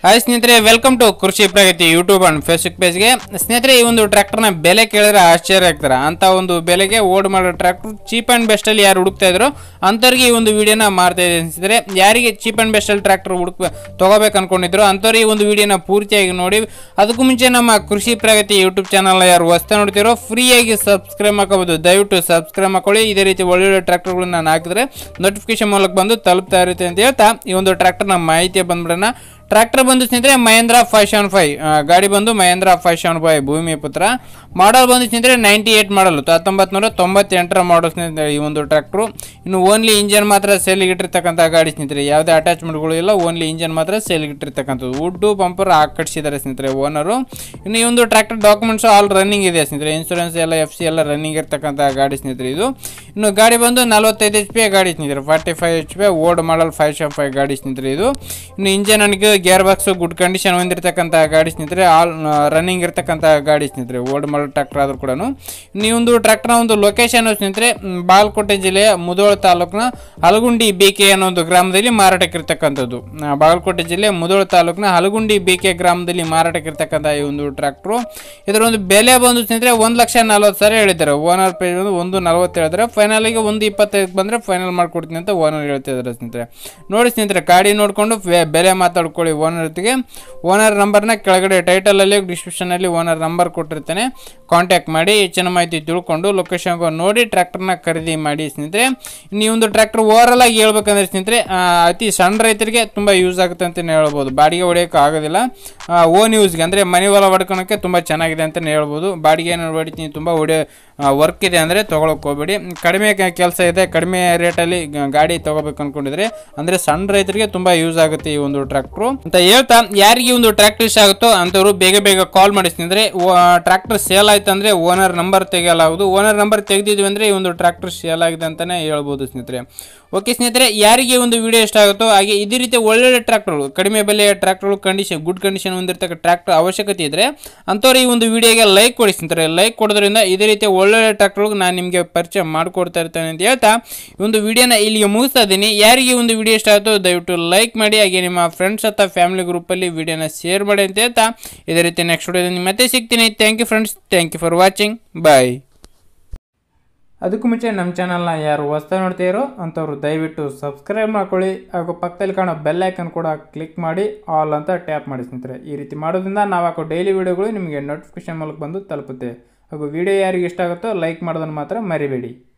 hi ಸ್ನೇಹಿತರೆ welcome to Krishi Pragati YouTube and Facebook ಪೇಜ್ಗೆ ಸ್ನೇಹಿತರೆ ಈ ಒಂದು ಟ್ರ್ಯಾಕ್ಟರ್ನ ಬೆಲೆ ಕೇಳಿದ್ರೆ ಆಶ್ಚರ್ಯ ಆಗ್ತಾರೆ ಅಂತ ಒಂದು ಬೆಲೆಗೆ ಓಡ್ ಮಾಡೋ ಟ್ರ್ಯಾಕ್ಟರ್ ಚೀಪ್ ಆ್ಯಂಡ್ ಬೆಸ್ಟಲ್ಲಿ ಯಾರು ಹುಡುಕ್ತಾ ಇದ್ರು ಅಂಥವ್ರಿಗೆ ಈ ಒಂದು ವಿಡಿಯೋನ ಮಾಡ್ತಾ ಇದೆ ಸ್ನೇಹಿತರೆ ಯಾರಿಗೆ ಚೀಪ್ ಆ್ಯಂಡ್ ಬೆಸ್ಟಲ್ಲಿ ಟ್ರ್ಯಾಕ್ಟರ್ ಹುಡುಕ್ ತಗೋಬೇಕು ಅನ್ಕೊಂಡಿದ್ರು ಅಂಥವ್ರು ಈ ಒಂದು ವಿಡಿಯೋನ ಪೂರ್ತಿಯಾಗಿ ನೋಡಿ ಅದಕ್ಕೂ ಮುಂಚೆ ನಮ್ಮ ಕೃಷಿ ಪ್ರಗತಿ ಯೂಟ್ಯೂಬ್ ಚಾನಲ್ನ ಯಾರು ಹೊಸ್ತಾ ನೋಡ್ತಿರೋ ಫ್ರೀಯಾಗಿ ಸಬ್ಸ್ಕ್ರೈಬ್ ಮಾಡ್ಕೋಬೋದು ದಯವಿಟ್ಟು ಸಬ್ಸ್ಕ್ರೈಬ್ ಮಾಡ್ಕೊಳ್ಳಿ ಇದೇ ರೀತಿ ಒಳ್ಳೊಳ್ಳೆ ಟ್ರ್ಯಾಕ್ಟರ್ಗಳನ್ನ ನಾನು ಹಾಕಿದ್ರೆ ನೋಟಿಫಿಕೇಶನ್ ಮೂಲಕ ಬಂದು ತಲುಪ್ತಾ ಇರುತ್ತೆ ಅಂತ ಹೇಳ್ತಾ ಈ ಒಂದು ಟ್ರ್ಯಾಕ್ಟರ್ನ ಮಾಹಿತಿ ಬಂದ್ಬಿಡೋಣ ಟ್ರ್ಯಾಕ್ಟರ್ ಬಂದು ಸ್ನೇಹಿತರೆ ಮಹೇಂದ್ರ ಫೈವ್ ಸೆವೆನ್ ಫೈವ್ ಗಾಡಿ ಬಂದು ಮಹೇಂದ್ರ ಫೈವ್ ಸೆವೆನ್ ಫೈವ್ ಭೂಮಿ ಪುತ್ರ ಮಾಡಲ್ ಬಂದು ಸ್ನೇಹಿತರೆ ನೈಂಟಿ ಏಯ್ಟ್ ಮಾಡಲ್ ಹತ್ತೊಂಬತ್ತು ನೂರ ತೊಂಬತ್ತೆಂಟರ ಮಾಡಲ್ ಸ್ನೇಹಿತರೆ ಈ ಒಂದು ಟ್ರ್ಯಾಕ್ಟ್ರು ಇನ್ನು ಓನ್ಲಿ ಇಂಜನ್ ಮಾತ್ರ ಸೇಲಿಗೆ ಇಟ್ಟಿರ್ತಕ್ಕಂಥ ಗಾಡಿ ಸ್ನೇಹಿತರೆ ಯಾವುದೇ ಅಟ್ಯಾಚ್ಮೆಂಟ್ಗಳು ಇಲ್ಲ ಓನ್ಲಿ ಇಂಜನ್ ಮಾತ್ರ ಸೇಲಿಗೆ ಇಟ್ಟಿರ್ತಕ್ಕಂಥದ್ದು ವುಡ್ಡು ಬಂಪರ್ ಹಾಕಡಿಸಿದ್ದಾರೆ ಸ್ನೇಹಿತರೆ ಓನರು ಇನ್ನು ಈ ಒಂದು ಟ್ರ್ಯಾಕ್ಟರ್ ಡಾಕ್ಯುಮೆಂಟ್ಸ್ ಆಲ್ ರನ್ನಿಂಗ್ ಇದೆ ಸ್ನೇಹಿತರೆ ಇನ್ಸೂರೆನ್ಸ್ ಎಲ್ಲ ಎಫ್ ಸಿ ಎಲ್ಲ ರನ್ನಿಂಗ್ ಇರ್ತಕ್ಕಂಥ ಗಾಡಿ ಸ್ನೇಹಿತರೆ ಇದು ಇನ್ನು ಗಾಡಿ ಬಂದು ನಲವತ್ತೈದು ಎಚ್ ಪಿ ಗಾಡಿ ಸ್ನೇಹಿತರೆ forty five H P old model five seven five ಗಾಡಿ ಸ್ನೇಹಿತರೆ ಇದು ಇನ್ನು ಇಂಜನ್ ಅನಿಗೆ ಗೇರ್ ಬಾಕ್ಸ್ ಗುಡ್ ಕಂಡೀಷನ್ ಹೊಂದಿರತಕ್ಕಂಥ ಗಾಡಿ ಸ್ನೇಹಿತರೆ ಆಲ್ ರನ್ನಿಂಗ್ ಇರ್ತಕ್ಕಂಥ ಗಾಡಿ ಸ್ನೇಹಿತರೆ ಓಲ್ಡ್ ಮಾಡಲ್ ಟ್ರ್ಯಾಕ್ಟರ್ ಆದ್ರೂ ಕೂಡ ಈ ಒಂದು ಟ್ರ್ಯಾಕ್ಟರ್ನ ಒಂದು ಲೊಕೇಶನ್ ಸ್ನೇಹಿತರೆ ಮ್, ಬಾಗಲಕೋಟೆ ಜಿಲ್ಲೆಯ ಮುಧೋಳ ತಾಲೂಕಿನ ಹಲಗುಂಡಿ ಬಿಕೆ ಅನ್ನೋ ಒಂದು ಗ್ರಾಮದಲ್ಲಿ ಮಾರಾಟಕ್ಕಿರ್ತಕ್ಕಂಥದ್ದು ಆ, ಬಾಗಲಕೋಟೆ ಜಿಲ್ಲೆ ಮುಧೋಳ ತಾಲೂಕಿನ ಹಲಗುಂಡಿ ಬಿಕೆ ಗ್ರಾಮದಲ್ಲಿ ಮಾರಾಟಕ್ಕಿರ್ತಕ್ಕಂಥ ಈ ಒಂದು ಟ್ರ್ಯಾಕ್ಟ್ರು ಇದರ ಒಂದು ಬೆಲೆ ಬಂದು ಸ್ನೇಹಿತರೆ ಒಂದು ಲಕ್ಷ ನಲ್ವತ್ತು ಸಾವಿರ ಹೇಳಿದ್ದಾರೆ ಓನರ್ ಪೇ ಬಂದು ಒಂದು ನಲ್ವತ್ತು ಹೇಳಿದ್ರೆ ಫೈನಲಿಗೆ ಒಂದು ಇಪ್ಪತ್ತೈದಕ್ಕೆ ಬಂದರೆ ಫೈನಲ್ ಮಾಡ್ಕೊಡ್ತೀನಿ ಅಂತ ಓನರ್ ಹೇಳ್ತಾ ಇದ್ದಾರೆ ಸ್ನೇಹಿತರೆ ನೋಡಿ ಸ್ನೇಹಿತರೆ ಗಾಡಿ ನೋಡಿಕೊಂಡು ಬೆಲೆ ಮಾತಾಡ್ಕೊಳ್ಳಿ ಓನರ್ ಜೊತೆಗೆ ಓನರ್ ನಂಬರ್ನ ಕೆಳಗಡೆ ಟೈಟಲಲ್ಲಿ ಡಿಸ್ಕ್ರಿಪ್ಷನಲ್ಲಿ ಓನರ್ ನಂಬರ್ ಕೊಟ್ಟಿರ್ತೇನೆ ಕಾಂಟ್ಯಾಕ್ಟ್ ಮಾಡಿ ಹೆಚ್ಚಿನ ಮಾಹಿತಿ ತಿಳ್ಕೊಂಡು ಲೊಕೇಶನ್ಗೆ ನೋಡಿ ಟ್ರ್ಯಾಕ್ಟರ್ನ ಖರೀದಿ ಮಾಡಿ ಸ್ನೇಹಿತರೆ ಇನ್ನು ಈ ಒಂದು ಟ್ರ್ಯಾಕ್ಟರ್ ಓವರಲ್ ಆಗಿ ಹೇಳ್ಬೇಕಂದ್ರೆ ಸ್ನೇಹಿತರೆ ಆ, ಅತಿ ಸಣ್ಣ ರೈತರಿಗೆ ತುಂಬ ಯೂಸ್ ಆಗುತ್ತೆ ಅಂತಲೇ ಹೇಳ್ಬೋದು ಬಾಡಿಗೆ ಹೊಡೆಯೋಕೆ ಆಗೋದಿಲ್ಲ ಓನ್ ಯೂಸ್ಗೆ ಅಂದರೆ ಮನೆ ಹೊಲ ಹೊಡ್ಕೊಳಕ್ಕೆ ತುಂಬ ಚೆನ್ನಾಗಿದೆ ಅಂತಲೇ ಹೇಳ್ಬೋದು ಬಾಡಿಗೆ ಏನಾದ್ರು ಹೊಡಿತೀನಿ ತುಂಬ ಹೊಡೆ ವರ್ಕ್ ಇದೆ ಅಂದರೆ ತೊಗೊಳಕ್ಕೆ ಹೋಗ್ಬೇಡಿ ಕಡಿಮೆ ಕೆಲಸ ಇದೆ ಕಡಿಮೆ ರೇಟಲ್ಲಿ ಗಾಡಿ ತೊಗೋಬೇಕು ಅನ್ಕೊಂಡಿದ್ರೆ ಅಂದರೆ ಸಣ್ಣ ರೈತರಿಗೆ ತುಂಬ ಯೂಸ್ ಆಗುತ್ತೆ ಈ ಒಂದು ಟ್ರ್ಯಾಕ್ಟ್ರು ಅಂತ ಹೇಳ್ತಾ ಯಾರಿಗೆ ಈ ಒಂದು ಟ್ರ್ಯಾಕ್ಟರ್ ಇಷ್ಟ ಆಗುತ್ತೋ ಅಂಥವ್ರು ಬೇಗ ಬೇಗ ಕಾಲ್ ಮಾಡಿ ಸ್ನೇಹಿತರೆ ಟ್ರ್ಯಾಕ್ಟರ್ ಸೇಲ್ ಆಯ್ತು ಅಂದರೆ ಓನರ್ ನಂಬರ್ ತೆಗೆಯಲಾಗುವುದು ಓನರ್ ನಂಬರ್ ತೆಗೆದಿದ್ವಿ ಅಂದರೆ ಈ ಒಂದು ಟ್ರ್ಯಾಕ್ಟರ್ ಸೇಲ್ ಆಗಿದೆ ಅಂತಲೇ ಹೇಳ್ಬೋದು ಸ್ನೇಹಿತರೆ ಓಕೆ ಸ್ನೇಹಿತರೆ ಯಾರಿಗೆ ಈ ಒಂದು ವಿಡಿಯೋ ಇಷ್ಟ ಆಗುತ್ತೋ ಹಾಗೆ ಇದೇ ರೀತಿ ಒಳ್ಳೊಳ್ಳೆ ಟ್ರ್ಯಾಕ್ಟರ್ಗಳು ಕಡಿಮೆ ಬೆಲೆಯ ಟ್ರ್ಯಾಕ್ಟರ್ಗಳು ಕಂಡೀಷನ್ ಗುಡ್ ಕಂಡೀಷನ್ ಹೊಂದಿರತಕ್ಕ ಟ್ರ್ಯಾಕ್ಟರ್ ಅವಶ್ಯಕತೆ ಇದ್ದರೆ ಅಂಥವ್ರು ಈ ಒಂದು ವಿಡಿಯೋಗೆ ಲೈಕ್ ಕೊಡಿ ಸ್ನೇಹಿತರೆ ಲೈಕ್ ಕೊಡೋದ್ರಿಂದ ಇದೇ ರೀತಿ ಒಳ್ಳೊಳ್ಳೆ ಟ್ರ್ಯಾಕ್ಟರ್ಗಳು ನಾನು ನಿಮಗೆ ಪರಿಚಯ ಮಾಡಿಕೊಡ್ತಾ ಇರ್ತೇನೆ ಅಂತ ಹೇಳ್ತಾ ಈ ಒಂದು ವಿಡಿಯೋನ ಇಲ್ಲಿಗೆ ಮುಗಿಸ್ತಾ ಇದ್ದೀನಿ ಯಾರಿಗೆ ಈ ಒಂದು ವಿಡಿಯೋ ಇಷ್ಟ ಆಯಿತು ದಯವಿಟ್ಟು ಲೈಕ್ ಮಾಡಿ ಹಾಗೆ ನಿಮ್ಮ ಫ್ರೆಂಡ್ಸ್ ಅಥವಾ ಫ್ಯಾಮಿಲಿ ಗ್ರೂಪಲ್ಲಿ ವಿಡಿಯೋನ ಶೇರ್ ಮಾಡಿ ಅಂತ ಹೇಳ್ತಾ ಇದೇ ರೀತಿ ನೆಕ್ಸ್ಟ್ ವಿಡಿಯೋದಲ್ಲಿ ಮತ್ತೆ ಸಿಗ್ತೀನಿ thank you friends thank you for watching bye ಅದಕ್ಕೂ ಮುಂಚೆ ನಮ್ಮ ಚಾನಲ್ನ ಯಾರು ಹೊಸ್ತಾ ನೋಡ್ತೀರೋ ಅಂಥವ್ರು ದಯವಿಟ್ಟು ಸಬ್ಸ್ಕ್ರೈಬ್ ಮಾಡ್ಕೊಳ್ಳಿ ಹಾಗೂ ಪಕ್ಕದಲ್ಲಿ ಕಾಣೋ ಬೆಲ್ ಐಕನ್ ಕೂಡ ಕ್ಲಿಕ್ ಮಾಡಿ ಆಲ್ ಅಂತ ಟ್ಯಾಪ್ ಮಾಡಿ ಸ್ನೇಹಿತರೆ ಈ ರೀತಿ ಮಾಡೋದ್ರಿಂದ ನಾವು ಹಾಕೋ ಡೈಲಿ ವಿಡಿಯೋಗಳು ನಿಮಗೆ ನೋಟಿಫಿಕೇಶನ್ ಮೂಲಕ ಬಂದು ತಲುಪುತ್ತೆ ಹಾಗೂ ವಿಡಿಯೋ ಯಾರಿಗೆ ಇಷ್ಟ ಆಗುತ್ತೋ ಲೈಕ್ ಮಾಡೋದನ್ನು ಮಾತ್ರ ಮರಿಬೇಡಿ